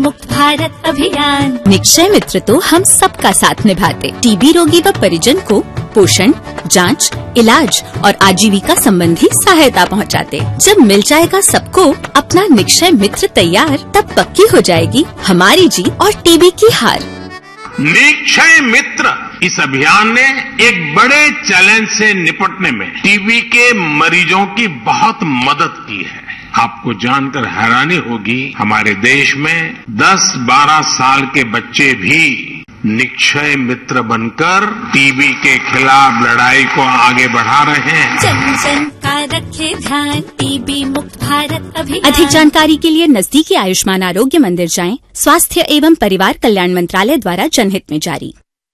मुक्त भारत अभियान निक्षय मित्र तो हम सबका साथ निभाते टीबी रोगी व परिजन को पोषण जांच, इलाज और आजीविका संबंधी सहायता पहुंचाते। जब मिल जाएगा सबको अपना निक्षय मित्र तैयार तब पक्की हो जाएगी हमारी जीत और टीबी की हार निक्षय मित्र इस अभियान ने एक बड़े चैलेंज से निपटने में टीबी के मरीजों की बहुत मदद की है आपको जानकर हैरानी होगी हमारे देश में 10-12 साल के बच्चे भी निक्षय मित्र बनकर टीबी के खिलाफ लड़ाई को आगे बढ़ा रहे हैं जन जन का रखे ध्यान टीबी मुक्त भारत अभियान अधिक जानकारी के लिए नजदीकी आयुष्मान आरोग्य मंदिर जाएं स्वास्थ्य एवं परिवार कल्याण मंत्रालय द्वारा जनहित में जारी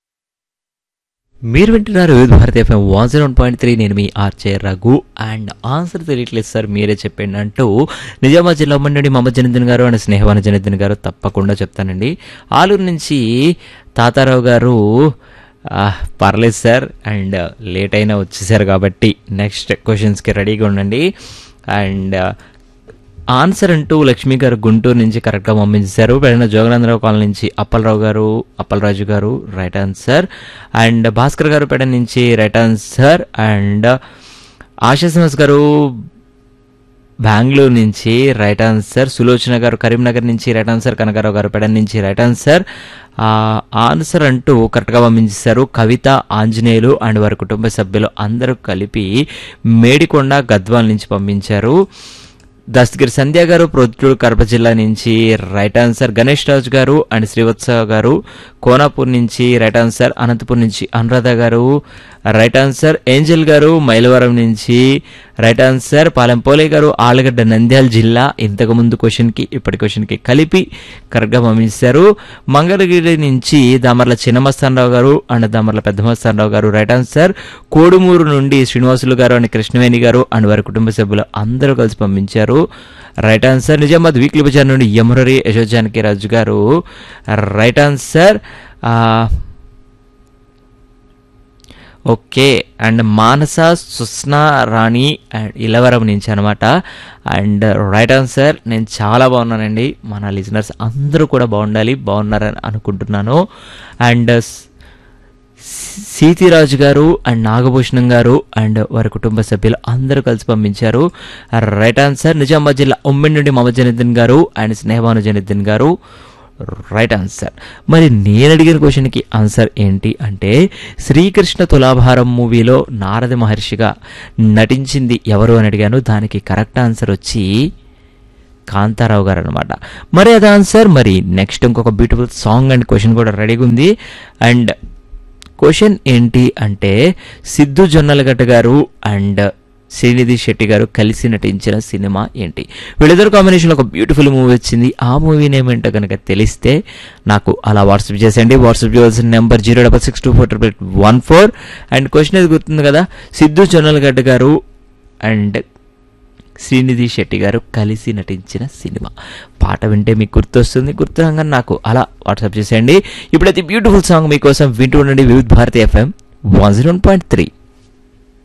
మీరు వింటున్నారు Vividh Bharati FM one zero one point three నేను మీ ఆర్చే రఘు అండ్ ఆన్సర్ తెలియట్లేదు సార్ మీరే చెప్పండి అంటూ నిజామాబాద్ జిల్లా ఉమ్మడి నుండి మహమ్మద్ జనుద్దీన్ గారు అండ్ స్నేహవాన జనుద్దీన్ గారు తప్పకుండా చెప్తానండి ఆలూరు నుంచి తాతారావు గారు ఆ, పర్లేదు సార్ అండ్ లేట్ అయినా వచ్చేసారు కాబట్టి నెక్స్ట్ క్వశ్చన్స్కి రెడీగా ఉండండి అండ్ ఆన్సర్ అంటూ లక్ష్మి గారు గుంటూరు నుంచి కరెక్ట్గా పంపించారు పెళ్ళిన జోగనందరావు కాలనీ నుంచి అప్పలరావు గారు అప్పలరాజు గారు right answer and Bhaskar garu పెడ నుంచి right answer and Asha Srinivas garu Bengaluru నుంచి రైట్ ఆన్సర్ సులోచన గారు కరీంనగర్ నుంచి రైట్ ఆన్సర్ కనకారావు గారు పెడ నుంచి రైట్ ఆన్సర్ ఆ, ఆన్సర్ అంటూ కరెక్ట్గా పంపించారు కవిత ఆంజనేయులు అండ్ వారి కుటుంబ సభ్యులు అందరూ కలిపి మేడికొండ గద్వాల్ నుంచి పంపించారు దస్తగిరి సంధ్య గారు ప్రొద్దుటూరు కడప జిల్లా నుంచి రైట్ ఆన్సర్ గణేష్ రాజు గారు అండ్ శ్రీవత్స గారు కోనాపూర్ నుంచి రైట్ ఆన్సర్ అనంతపూర్ నుంచి అనురాధ గారు రైట్ ఆన్సర్ ఏంజల్ గారు మైలవరం నుంచి రైట్ ఆన్సర్ పాలెంపోలే గారు ఆలగడ్డ నంద్యాల జిల్లా ఇంతకు ముందు క్వశ్చన్కి ఇప్పటి క్వశ్చన్కి కలిపి కరెక్ట్గా పంపించారు మంగళగిరి నుంచి దామర్ల చిన్నమస్తానరావు గారు అండ్ దామర్ల పెద్దమస్తానరావు గారు రైట్ ఆన్సర్ కోడుమూరు నుండి శ్రీనివాసులు గారు అండ్ కృష్ణవేణి గారు అండ్ వారి కుటుంబ సభ్యులు అందరూ కలిసి పంపించారు రైట్ ఆన్సర్ నిజామాబాద్ వీక్లీ బజార్ నుండి యమురరి యశోజానకి రాజు గారు రైట్ ఆన్సర్ ఆ, ఓకే అండ్ మానస సుస్నా రాణి అండ్ ఇలవరం నుంచి అనమాట అండ్ రైట్ ఆన్సర్ నేను చాలా బాగున్నానండి మన లిజనర్స్ అందరూ కూడా బాగుండాలి బాగున్నారని అనుకుంటున్నాను అండ్ సీతిరాజు గారు అండ్ నాగభూషణం గారు అండ్ వారి కుటుంబ సభ్యులు అందరూ కలిసి పంపించారు రైట్ ఆన్సర్ నిజామాబాద్ జిల్లా ఉమ్మిడి నుండి మమత జనిద్దన్ గారు అండ్ స్నేహభాను జనిద్దన్ గారు రైట్ ఆన్సర్ మరి నేను అడిగిన క్వశ్చన్కి ఆన్సర్ ఏంటి అంటే శ్రీకృష్ణ తులాభారం మూవీలో నారద మహర్షిగా నటించింది ఎవరు అని అడిగాను దానికి కరెక్ట్ ఆన్సర్ వచ్చి కాంతారావు గారు అనమాట మరి అది ఆన్సర్ మరి నెక్స్ట్ ఇంకొక బ్యూటిఫుల్ సాంగ్ అండ్ క్వశ్చన్ కూడా రెడీగా ఉంది అండ్ క్వశ్చన్ ఏంటి అంటే సిద్ధు జొన్నలగడ్డ గారు అండ్ శ్రీనిధి శెట్టి గారు కలిసి నటించిన సినిమా ఏంటి వీళ్ళిద్దరు కాంబినేషన్లో ఒక బ్యూటిఫుల్ మూవీ వచ్చింది ఆ మూవీ నేమ్ ఏంటో కనుక తెలిస్తే నాకు అలా వాట్సాప్ చేసేయండి వాట్సాప్ చేయాల్సిన number zero double six two four triple one four and question అది గుర్తుంది కదా సిద్ధు జొన్నలగడ్డ గారు అండ్ శ్రీనిధి శెట్టి గారు కలిసి నటించిన సినిమా పాట వింటే మీకు గుర్తొస్తుంది గుర్తురాగానే నాకు అలా వాట్సాప్ చేసేయండి ఇప్పుడైతే బ్యూటిఫుల్ సాంగ్ మీకోసం వింటూ ఉండండి Vividh Bharati FM one zero point three